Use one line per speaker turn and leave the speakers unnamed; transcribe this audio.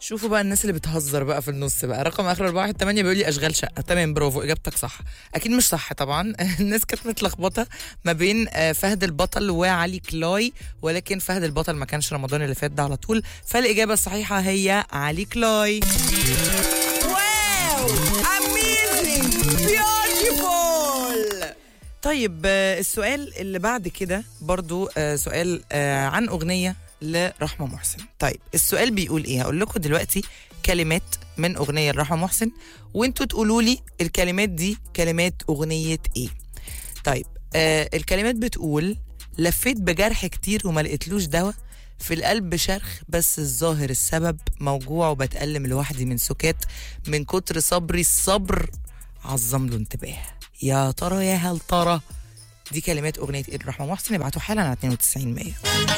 شوفوا بقى الناس اللي بتهزر بقى في النص بقى رقم اخر 418 بيقول لي اشغال شقه تمام برافو اجابتك صح اكيد مش صح طبعا الناس كانت متلخبطه ما بين آه، فهد البطل وعلي كلاي ولكن فهد البطل ما كانش رمضان اللي فات ده على طول فالاجابه الصحيحه هي علي كلاي واو اميزنج بيوتيفول طيب آه، السؤال اللي بعد كده برضو آه، سؤال آه، عن أغنية لرحمة محسن طيب السؤال بيقول ايه هقول لكم دلوقتي كلمات من أغنية لرحمة محسن وانتوا تقولوا لي الكلمات دي كلمات أغنية ايه طيب آه الكلمات بتقول لفيت بجرح كتير وما لقيتلوش دواء في القلب شرخ بس الظاهر السبب موجوع وبتألم لوحدي من سكات من كتر صبري الصبر عظم له انتباه يا ترى يا هل ترى دي كلمات اغنيه ايه رحمه محسن ابعتوا حالا على 92 100